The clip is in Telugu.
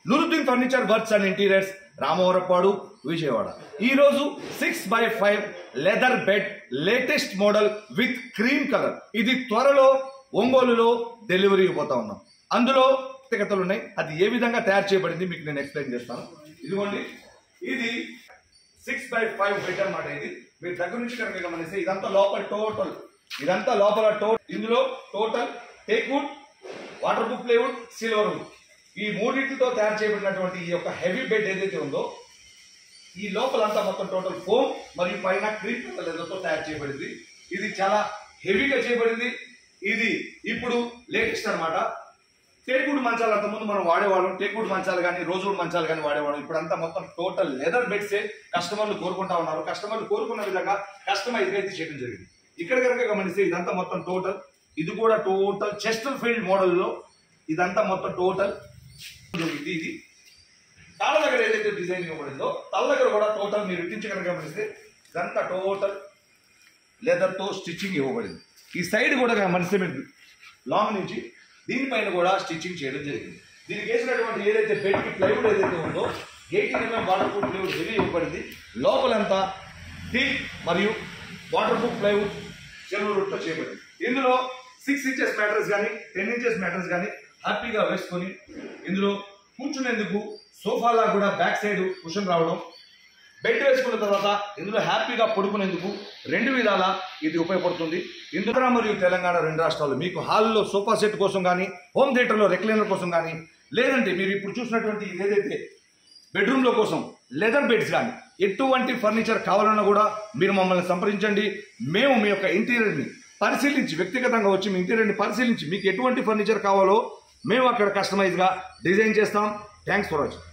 నురుద్దీన్ furniture works and interiors Ramavarapadu Vijayawada ఈ రోజు six by five leather bed latest model with cream colour ఇది త్వరలో ఒంగోలులో డెలివరీ ఇవ్వబోతా ఉన్నాం అందులో ప్రత్యేకతలు ఉన్నాయి అది ఏ విధంగా తయారు చేయబడింది మీకు నేను ఎక్స్ప్లెయిన్ చేస్తాను ఇదిగోండి ఇది సిక్స్ బై ఫైవ్ బెడ్ అన్నమాట ఇది మీరు దగ్గర నుంచి కనుక గమనిస్తే ఇదంతా లోపల టోటల్ ఇదంతా లోపల టోటల్ ఇందులో total teakwood water proof plywood silver wood ఈ మూడింటితో తయారు చేయబడినటువంటి ఈ యొక్క హెవీ బెడ్ ఏదైతే ఉందో ఈ లోపలంతా మొత్తం టోటల్ ఫోమ్ మరియు పైన క్రీమ్ కలర్ లెదర్తో తయారు చేయబడింది ఇది చాలా హెవీగా చేయబడింది ఇది ఇప్పుడు లేటెస్ట్ అన్నమాట టేకుడ్ మంచాలు అంతకుముందు మనం వాడేవాళ్ళం టేకుడ్ మంచాలు కానీ రోజువుడ్ మంచాలు కానీ వాడేవాళ్ళం ఇప్పుడంతా మొత్తం టోటల్ లెదర్ బెడ్సే కస్టమర్లు కోరుకుంటా ఉన్నారు కస్టమర్లు కోరుకున్న విధంగా కస్టమైజ్ అయితే చేయడం జరిగింది ఇక్కడ కనుక గమనిస్తే ఇదంతా మొత్తం టోటల్ ఇది కూడా టోటల్ చెస్టర్ ఫీల్డ్ మోడల్లో ఇదంతా మొత్తం టోటల్ ఇది ఇది తాళ్ళ దగ్గర ఏదైతే డిజైన్ ఇవ్వబడిందో తల దగ్గర కూడా టోటల్ మీరు ఇట్టించి కనుక గమనిస్తే ఇదంతా టోటల్ లెదర్తో స్టిచ్చింగ్ ఇవ్వబడింది ఈ సైడ్ కూడా గమనిస్తే మీరు లాంగ్ నుంచి దీనిపైన కూడా స్టిచ్చింగ్ చేయడం జరిగింది దీనికి వేసినటువంటి ఏదైతే బెడ్కి ప్లైవుడ్ ఏదైతే ఉందో eighteen MM water proof plywood heavy ఇవ్వబడింది లోపలంతా థిక్ మరియు వాటర్ ప్రూఫ్ ప్లైవుడ్ చెరువు రూట్తో చేయబడింది ఇందులో సిక్స్ ఇంచెస్ మ్యాటర్స్ కానీ టెన్ ఇంచెస్ మ్యాటర్స్ కానీ హ్యాపీగా వేసుకొని ఇందులో కూర్చునేందుకు సోఫాలా కూడా బ్యాక్ సైడ్ కుషన్ రావడం బెడ్ వేసుకున్న తర్వాత ఇందులో హ్యాపీగా పడుకునేందుకు రెండు విధాల ఇది ఉపయోగపడుతుంది ఇందులో మరియు తెలంగాణ రెండు రాష్ట్రాలు మీకు హాల్లో సోఫా సెట్ కోసం కానీ హోమ్ థియేటర్లో రెక్లైనర్ కోసం కానీ లేదంటే మీరు ఇప్పుడు చూసినటువంటి ఇది ఏదైతే బెడ్రూమ్లో కోసం లెదర్ బెడ్స్ కానీ ఎటువంటి ఫర్నిచర్ కావాలన్నా కూడా మీరు మమ్మల్ని సంప్రదించండి మేము మీ యొక్క ఇంటీరియర్ని పరిశీలించి వ్యక్తిగతంగా వచ్చి మీ ఇంటీరియర్ని పరిశీలించి మీకు ఎటువంటి ఫర్నిచర్ కావాలో మేము అక్కడ కస్టమైజ్గా డిజైన్ చేస్తాం థ్యాంక్స్ ఫర్ వాచింగ్